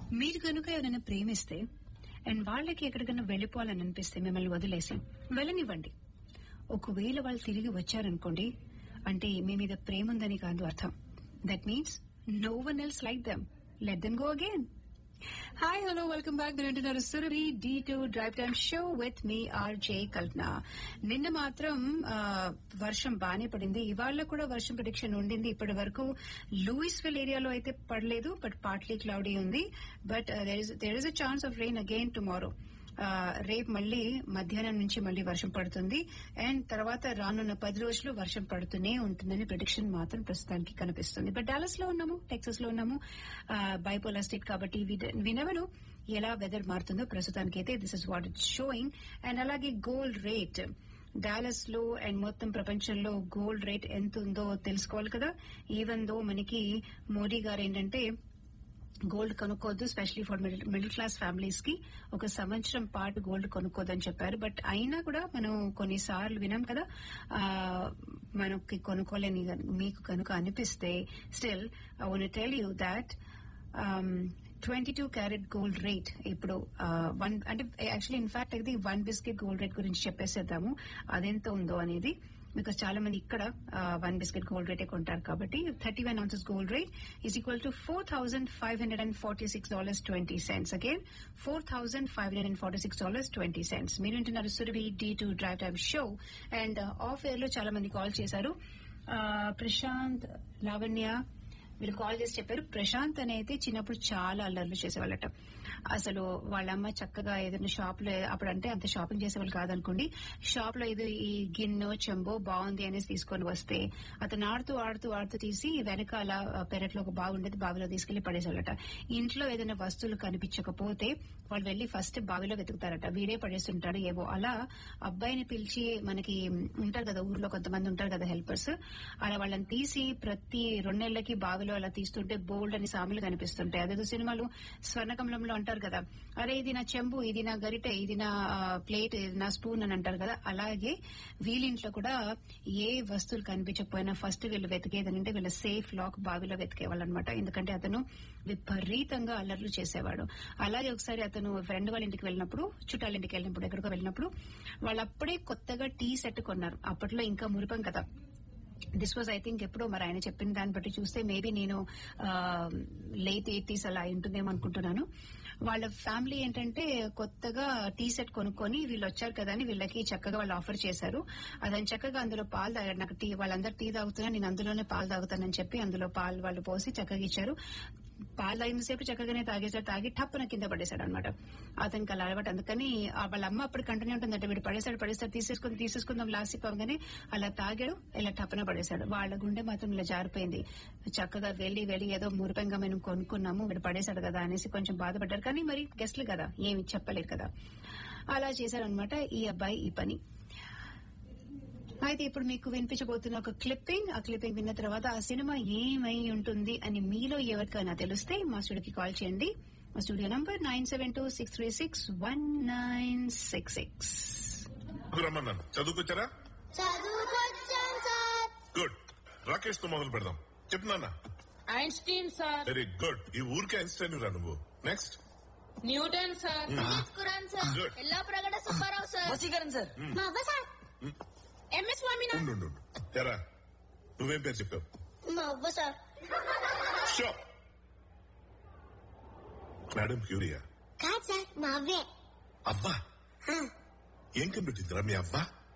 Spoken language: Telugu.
మీరు కనుక ఎవరైనా ప్రేమిస్తే అండ్ వాళ్ళకి ఎక్కడికైనా వెళ్ళిపోవాలని అనిపిస్తే మిమ్మల్ని వదిలేసి వెళ్ళనివ్వండి ఒకవేళ వాళ్ళు తిరిగి వచ్చారనుకోండి అంటే మీ మీద ప్రేమ ఉందని కాదు అర్థం that means no one else like them let them go again hi hello welcome back మీరు వింటున్నారు Surabhi D to drive time show with me RJ Kalpana నిన్న మాత్రం ఆ, వర్షం బానే పడింది ఇవాళ కూడా వర్షం ప్రిడిక్షన్ ఉండింది ఇప్పటి వరకు లూయిస్విల్ ఏరియాలో అయితే పడలేదు బట్ పార్ట్లీ క్లౌడీ ఉంది but there is a chance of rain again tomorrow రేపు మళ్ళీ మధ్యాహ్నం నుంచి మళ్ళీ వర్షం పడుతుంది అండ్ తర్వాత రానున్న పది రోజులు వర్షం పడుతూనే ఉంటుందని ప్రిడిక్షన్ మాత్రం ప్రస్తుతానికి కనిపిస్తుంది బట్ డాలస్ లో ఉన్నాము టెక్సస్ లో ఉన్నాము బైపోలా స్టేట్ కాబట్టి వినవను ఎలా వెదర్ మారుతుందో ప్రస్తుతానికి అయితే this is what it showing and అలాగే గోల్డ్ రేట్ డాలస్ లో అండ్ మొత్తం ప్రపంచంలో గోల్డ్ రేట్ ఎంత ఉందో తెలుసుకోవాలి కదా ఈవెన్ దో మనకి మోడీ గారు ఏంటంటే గోల్డ్ కొనుక్కోవద్దు specially for middle class families కి ఒక సంవత్సరం పాటు గోల్డ్ కొనుక్కోదని చెప్పారు బట్ అయినా కూడా మనం కొన్నిసార్లు వినాం కదా ఆ, మనకి కొనుక్కోలేని గను- మీకు కనుక అనిపిస్తే still I want tell you that twenty two carat gold rate ఇప్పుడు వన్ అంటే యాక్చువల్లీ ఇన్ఫాక్ట్ అయితే వన్ బిస్కెట్ గోల్డ్ రేట్ గురించి చెప్పేసేద్దాము అదెంత ఉందో అనేది బికాస్ చాలా మంది ఇక్కడ వన్ బిస్కెట్ గోల్డ్ రేటే కొంటారు కాబట్టి thirty one ounces gold rate is equal to four thousand five hundred and forty six dollars twenty cents again four thousand five hundred and forty six dollars twenty cents మీరు వింటున్నారు Surabhi D to drive time show and off air లో చాలా మంది కాల్ చేశారు ఆ, ప్రశాంత్ లావణ్య వీళ్ళు కాల్ చేసి చెప్పారు ప్రశాంత్ అనేది చిన్నప్పుడు చాలా అల్లర్లు చేసేవాళ్ళట అసలు వాళ్ళ అమ్మ చక్కగా ఏదైనా షాప్ లో అప్పుడు అంటే అంత షాపింగ్ చేసేవాళ్ళు కాదనుకోండి షాప్ లో ఏదో ఈ గిన్నె చెంబో బాగుంది అనేసి తీసుకొని వస్తే అతను ఆడుతూ ఆడుతూ ఆడుతూ తీసి వెనకాల ఆ, పెరట్లో ఒక బాగుండేది బావిలో తీసుకెళ్లి పడేసేవాళ్ళట ఇంట్లో ఏదైనా వస్తువులు కనిపించకపోతే వాళ్ళు వెళ్లి ఫస్ట్ బావిలో వెతుకుతారట వీడే పడేస్తుంటాడు ఏవో అలా అబ్బాయిని పిలిచి మనకి ఉంటారు కదా ఊర్లో కొంతమంది ఉంటారు కదా హెల్పర్స్ అలా వాళ్ళని తీసి ప్రతి రెండేళ్లకి బావిలో అలా తీస్తుంటే బోల్డ్ అని సాములు కనిపిస్తుంటాయి అదేదో సినిమాలు స్వర్ణకమలంలో అంటారు కదా అరే ఇది నా చెంబు ఇది నా గరిటె ఇది నా ప్లేట్ ఇది నా స్పూన్ అని అంటారు కదా అలాగే వీళ్ళింట్లో కూడా ఏ వస్తువులు కనిపించకపోయినా ఫస్ట్ వీళ్ళు వెతికేదనంటే వీళ్ళ సేఫ్ లాక్ బావిలో వెతికేవాళ్ళు అనమాట ఎందుకంటే అతను విపరీతంగా అల్లర్లు చేసేవాడు అలాగే ఒకసారి అతను ఫ్రెండ్ వాళ్ళ ఇంటికి వెళ్ళినప్పుడు చుట్టాల ఇంటికి వెళ్ళినప్పుడు ఎక్కడికో వెళ్ళినప్పుడు వాళ్ళు అప్పుడే కొత్తగా టీ సెట్ కొన్నారు అప్పట్లో ఇంకా మురిపం కదా దిస్ వాజ్ ఐ థింక్ ఎప్పుడో మరి ఆయన చెప్పిన దాన్ని బట్టి చూస్తే మేబీ నేను లేట్ ఎయిటీస్ అలా అయి ఉంటుందేమో అనుకుంటున్నాను వాళ్ళ ఫ్యామిలీ ఏంటంటే కొత్తగా టీ సెట్ కొనుక్కొని వీళ్ళు వచ్చారు కదా అని వీళ్ళకి చక్కగా వాళ్ళు ఆఫర్ చేశారు అదని చక్కగా అందులో పాలు తాగాడు నాకు టీ వాళ్ళందరూ టీ తాగుతున్నా నేను అందులోనే పాలు తాగుతానని చెప్పి అందులో పాలు వాళ్ళు పోసి చక్కగా ఇచ్చారు పాలు తాగినసేపు చక్కగానే తాగేసాడు తాగి టప్పున కింద పడేశాడు అనమాట అతనికి అలా అలవాటు అందుకని ఆ వాళ్ళ అమ్మ అప్పుడు కంటిన్యూ ఉంటుందంటే వీడు పడేశాడు పడేస్తాడు తీసేసుకుని తీసేసుకుందాం లాస్ట్ ఇవ్వగానే అలా తాగాడు ఇలా టప్పున పడేశాడు వాళ్ళ గుండె మాత్రం ఇలా జారిపోయింది చక్కగా వెళ్లి వెళ్లి ఏదో మురిపంగా మేము కొనుక్కున్నాము వీడు పడేశాడు కదా అనేసి కొంచెం బాధపడ్డారు కానీ మరి గెస్ట్లు కదా ఏమి చెప్పలేరు కదా అలా చేశారనమాట ఈ అబ్బాయి ఈ పని అయితే ఇప్పుడు మీకు వినిపించబోతున్న ఒక క్లిప్పింగ్ ఆ క్లిప్పింగ్ విన్న తర్వాత ఆ సినిమా ఏమై ఉంటుంది అని మీలో ఎవరికైనా తెలిస్తే మా స్టూడియోకి కాల్ చేయండి మా studio number nine seven two six three six one nine six six రమ్మన్నాను చదువుకొచ్చారా చదువుకొచ్చాం సార్ గుడ్ రాకేష్ తో మొదలు పెడదాం చెప్తున్నా ఐన్స్టీన్ సార్ వెరీ గుడ్ ఈ ఊరికే ఐన్స్టైన్ రా నువ్వు next Newton sir Vineeth Kuran sir Good. Yellapragada Subbarao sir Vasikaran sir మా అవ్వ సార్ ఎంఎస్ స్వామినా ఉండు ఉండు, ఉండు. ఎరా నువ్వేం పేరు చెప్పావు మా అవ్వ సార్ షో మేడం క్యూరియా కాదు సార్ మా అవ్వే అబ్బా హా, ఏం కనిపెట్టిందిరా మీ అబ్బా